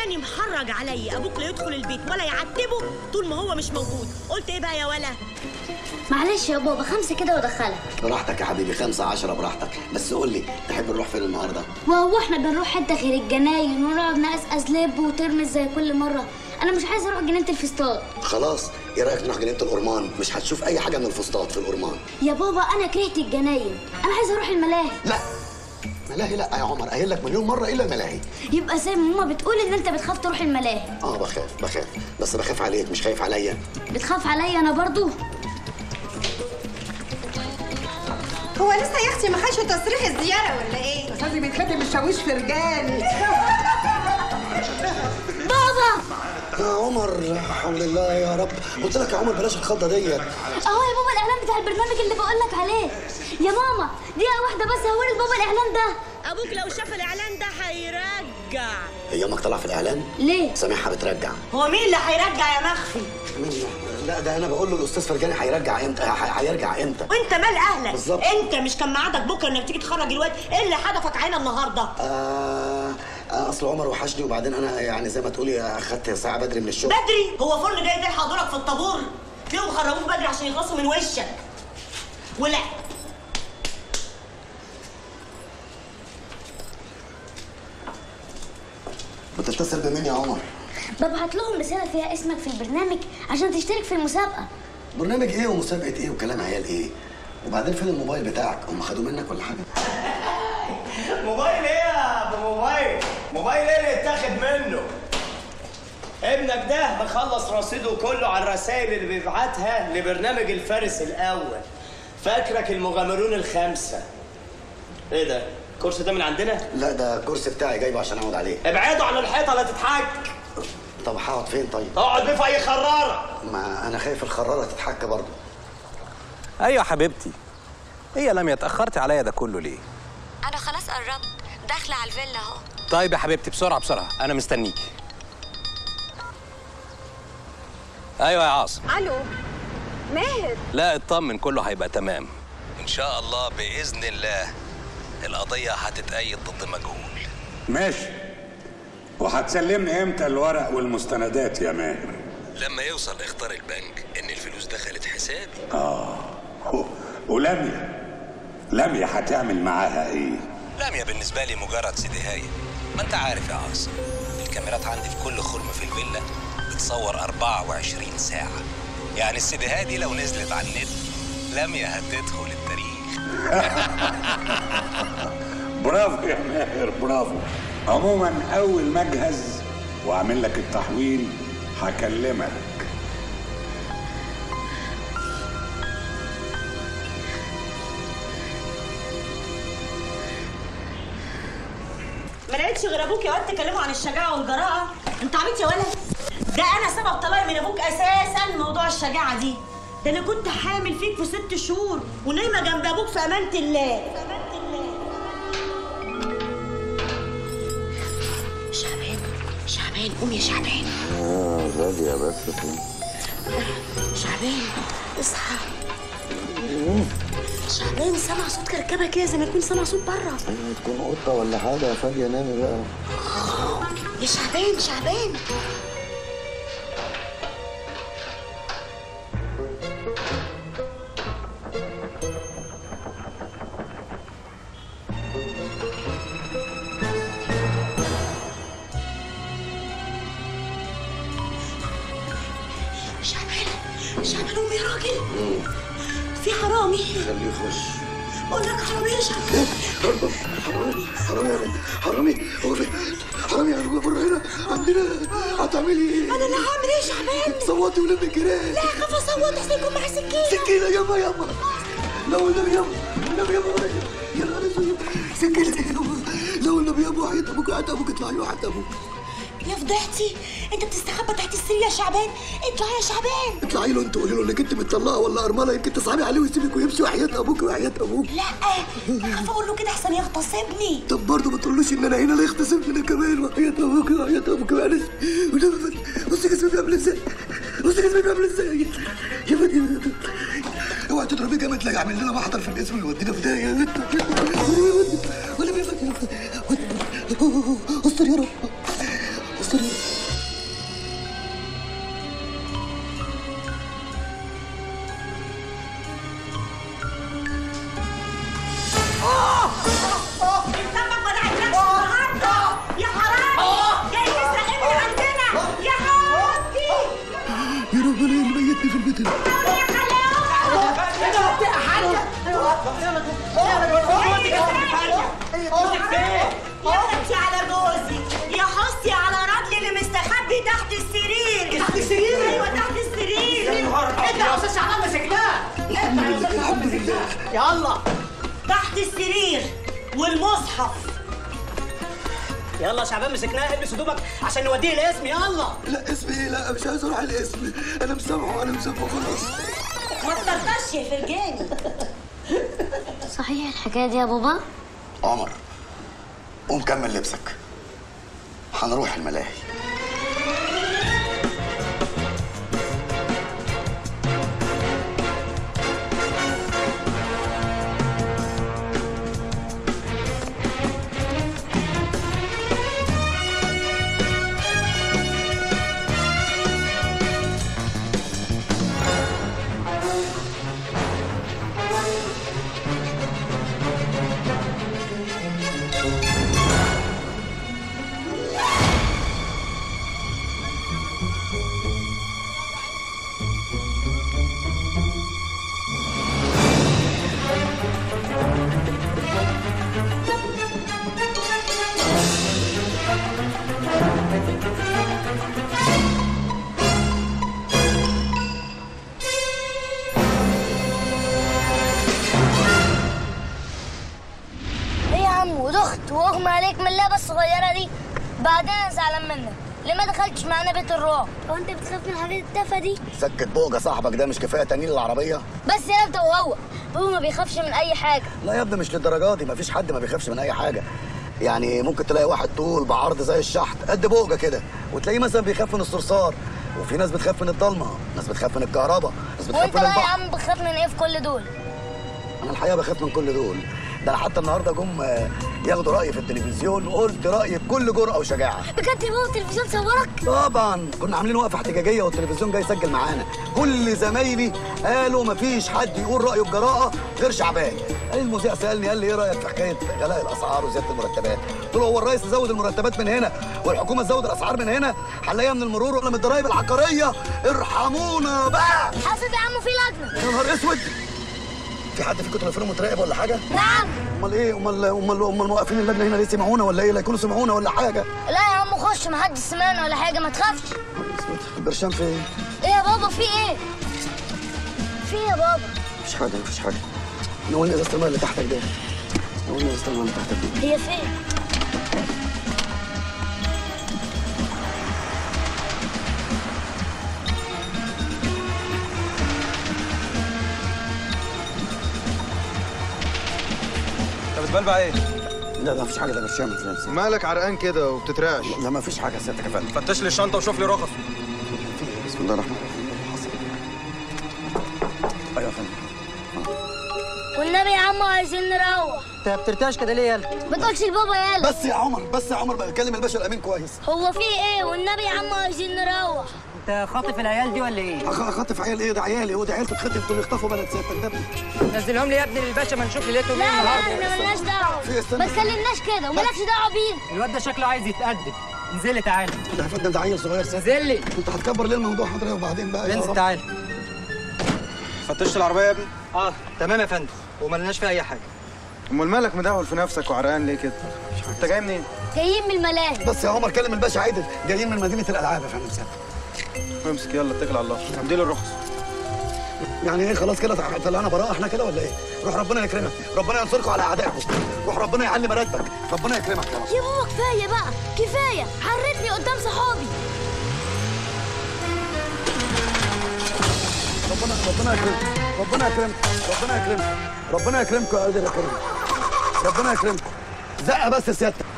تاني محرج عليا ابوك لا يدخل البيت ولا يعتبه طول ما هو مش موجود قلت ايه بقى يا ولا معلش يا بابا خمسة كده وادخلك براحتك يا حبيبي خمسة عشرة براحتك بس قول لي تحب نروح فين النهارده وهو احنا بنروح حتة غير الجناين ونقعد نقصقص لب وترمس زي كل مرة انا مش عايزة اروح جنينة الفسطاط خلاص ايه رايك نروح جنينه الأورمان مش هتشوف اي حاجه من الفسطاط في الأورمان يا بابا انا كرهت الجناين انا عايزة اروح الملاهي لا ملاهي لا يا عمر قايل لك مليون مره الا الملاهي يبقى زي ما ماما بتقول ان انت بتخاف تروح الملاهي اه بخاف بخاف بس بخاف عليك مش خايف عليا بتخاف عليا انا برضو هو لسه يا اختي ما خدش تصريح الزياره ولا ايه؟ استاذي بيتختم الشاويش فرجاني بابا يا عمر لا حول الله يا رب قلت لك يا عمر بلاش الخضه ديت اهو يا بابا الاعلان بتاع البرنامج اللي بقول لك عليه يا ماما دقيقة واحدة بس هوري بابا الاعلان ده ابوك لو شاف الاعلان ده هيرجع هي امك طلع في الاعلان ليه سامعها بترجع هو مين اللي هيرجع يا مخفي مين لا ده انا بقول له الاستاذ فرجاني هيرجع امتى ه- هيرجع امتى وانت مال اهلك بالظبط. انت مش كان ميعادك بكره انك تيجي تخرج الواد ايه اللي حدفك عينا النهارده آه آه، اصل عمر وحشني وبعدين انا يعني زي ما تقولي اخدت ساعه بدري من الشغل بدري هو فرن جاي تلحق دورك في الطابور تلاقيهم خرجوك بدري عشان يخلصوا من وشك ولا بتتصل بمين يا عمر ببعت لهم رسالة فيها اسمك في البرنامج عشان تشترك في المسابقة برنامج ايه ومسابقه ايه وكلام عيال ايه وبعدين فين الموبايل بتاعك هم خدوه منك ولا حاجه موبايل ايه يا ابو موبايل موبايل ايه اللي اتاخد منه ابنك ده مخلص رصيده كله على الرسائل اللي بيبعتها لبرنامج الفارس الاول فاكرك المغامرون الخمسه ايه ده الكرسي ده من عندنا لا ده الكرسي بتاعي جايبه عشان اقعد عليه ابعدوا عن الحيطه لا تتحك طب هقعد فين طيب اقعد بيه في اي خراره ما انا خايف الخراره تتحك برضه ايوه حبيبتي هي لم اتاخرتي عليا ده كله ليه انا خلاص قربت داخله على الفيلا اهو طيب يا حبيبتي بسرعه بسرعه انا مستنيكي ايوه يا عاصم الو ماهر لا اطمن كله هيبقى تمام ان شاء الله باذن الله القضيه هتتأيد ضد مجهول ماشي وهتسلمني امتى الورق والمستندات يا ماهر لما يوصل اخطار البنك ان الفلوس دخلت حسابي اه و- ولميا لميا هتعمل معاها ايه لميا بالنسبه لي مجرد سيديهايه ما انت عارف يا عاصم الكاميرات عندي في كل خرم في الفيلا بتصور 24 ساعه يعني السيديهايه دي لو نزلت على النت لميا هتدخل التاريخ برافو يا ماهر برافو عموما اول ما اجهز واعمل لك التحويل هكلمك ما لقيتش غير ابوك يا واد تكلموا عن الشجاعه والجراءه انت عبيط يا ولد ده انا سبب طلاقي من ابوك اساسا موضوع الشجاعه دي ده انا كنت حامل فيك في ست شهور ونايمه جنب ابوك في امانه الله شعبان شعبان قوم يا شعبان اه غالية بس شعبان اصحى شعبان سمع صوت كركبه كده زي ما يكون سمع صوت بره تكون قطة ولا حاجة فاضية نامي بقى يا شعبان شعبان شعبان شعبان قوم يا راجل في حرامي خليه يخش قول لك حرامي يا شعبان حرامي حرامي حرامي هو في حرامي يا بره هنا عندنا هتعملي ايه؟ انا اللي هعمل ايه يا شعبان صوتي ولم الجيران لا خاف اصوت احسن يكون معاه سكينه سكينة يابا يابا لو النبي يابا النبي يابا يا نهار اسود سكينة يابا لو النبي يابا وحياة ابوك وحياة ابوك اطلعي وحياة ابوك يا فضحتي انت بتستخبى تحت السرير يا شعبان اطلع يا شعبان اطلعي له انت قولي له انك انت مطلقه ولا ارمله يمكن تصعبي عليه ويسيبك ويمشي وحياة ابوك وحياة ابوك لا خاف اقول له كده احسن يغتصبني طب برضه ما تقولوش ان انا هنا لا يغتصبني كمان وحياة ابوك وحياة ابوك معلش ونبي بصي جسمي بيعمل ازاي بصي جسمي بيعمل ازاي يا بنتي اوعى تضربي جامد لا يعمل لنا محضر في الجسم ويودينا في داهيه يا بنت ولا بيفكر استر يا رب السرير انت ما دعيتلكش النهارده يا حرامي جاي تسرق ابني عندنا يا حبيبي يا رب انا اللي ميتني في البيت ده. يا بنتي على جوزي يا حسي على راجلي اللي مستخبي تحت السرير تحت السرير ايوه تحت السرير انت يا استاذ شعبان مسكناه انت يا استاذ شعبان مسكناه يلا تحت السرير والمصحف يلا يا شعبان مسكناه البس هدومك عشان نوديه الاسم يلا لا اسمي ايه لا مش عايز اروح الاسم انا مسامحه انا مسامحه خلاص ما تطرطش يا فرجاني صحيح الحكايه دي يا بابا عمر قوم كمل لبسك هنروح الملاهي ايه يا عم ودخت واغمى عليك من اللعبه الصغيره دي بعدين انا زعلان منك ليه ما دخلتش معانا بيت الرعب هو انت بتخاف من الحاجات التافهه دي سكت بوجة صاحبك ده مش كفايه تنين العربيه بس يا انت وهو هو ما بيخافش من اي حاجه لا يا ابني مش للدرجه دي مفيش حد ما بيخافش من اي حاجه يعني ممكن تلاقي واحد طول بعرض زي الشحط قد بوجه كده وتلاقيه مثلا بيخاف من الصرصار وفي ناس بتخاف من الضلمه ناس بتخاف من الكهرباء ناس بتخاف وانت من بقى يا البحر عم بتخاف من ايه في كل دول انا الحقيقه بخاف من كل دول ده انا حتى النهارده جم آه، ياخدوا رايي في التلفزيون وقلت رايي بكل جرأه وشجاعه بجد يا بابا التلفزيون صورك طبعا كنا عاملين وقفه احتجاجيه والتلفزيون جاي يسجل معانا كل زمايلي قالوا مفيش حد يقول رايه بجراءه غير شعبان قال المذيع سالني قال لي ايه رايك في حكايه غلاء الاسعار وزياده المرتبات قلت له هو الرئيس زود المرتبات من هنا والحكومه تزود الاسعار من هنا هنلاقيها من المرور ولا من الضرايب العقاريه ارحمونا بقى حاسب يا عم في لجنه يا نهار اسود في حد فيكم تليفونه متراقب ولا حاجه نعم امال ايه امال امال امال موقفين اللجنه هنا ليه سمعونا ولا ايه لا يكونوا سمعونا ولا حاجه لا يا عم خش محدش سمعنا ولا حاجه ما تخافش اسود البرشام في ايه ايه يا بابا في ايه في إيه يا بابا مفيش حاجه مفيش حاجه نقول ازازه الميه اللي تحتك دي نقول ازازه الميه اللي تحتك دي هي فين انت بتبلبع ايه؟ لا لا مفيش حاجه ده برشام فلوس مالك عرقان كده وبتترعش لا مفيش حاجه يا سيادتك يا فندم فتش لي الشنطه وشوف لي رخص بسم الله الرحمن الرحيم حصل ايوه يا فندم والنبي يا عم عايزين نروح انت بترتاش كده ليه يلا ما تقولش لبابا يالا بس يا عمر بس يا عمر بقى كلم الباشا الامين كويس هو في ايه والنبي يا عم عايزين نروح انت خاطف العيال دي ولا ايه أخ- اخطف عيال ايه ده عيالي هو ده عيال تتخطف دول يخطفوا بلد سيادتك ده نزلهم لي يا ابني للباشا ما نشوف ليلتهم لا ايه لا النهارده احنا ملناش دعوه في استنى. ما تكلمناش كده ومالكش دعوه بينا الواد ده شكله عايز يتقدم انزلي تعالى ده يا فندم ده عيل صغير سيادتك انزل لي انت هتكبر ليه الموضوع حضرتك وبعدين بقى يا انزل رب. تعالى فتشت العربيه يا ابني اه تمام يا فندم وملناش فيها اي حاجه امال مالك مدهول في نفسك وعرقان ليه كده انت جاي منين جايين من الملاهي بس يا عمر كلم الباشا عادل جايين من مدينه الالعاب يا فندم سيادتك امسك يلا اتكل على الله اديله الرخص يعني ايه خلاص كده طلعنا براءه احنا كده ولا ايه؟ روح ربنا يكرمك، ربنا ينصركم على اعدائكم، روح ربنا يعلي مراتبك، ربنا يكرمك يا رب. يا بابا كفايه بقى كفايه حرتني قدام صحابي ربنا ربنا يكرمك، ربنا يكرمك، ربنا يكرمك، ربنا يكرمكم يا قادر يا كريم. ربنا يكرمكم. زقه بس يا سيادتك.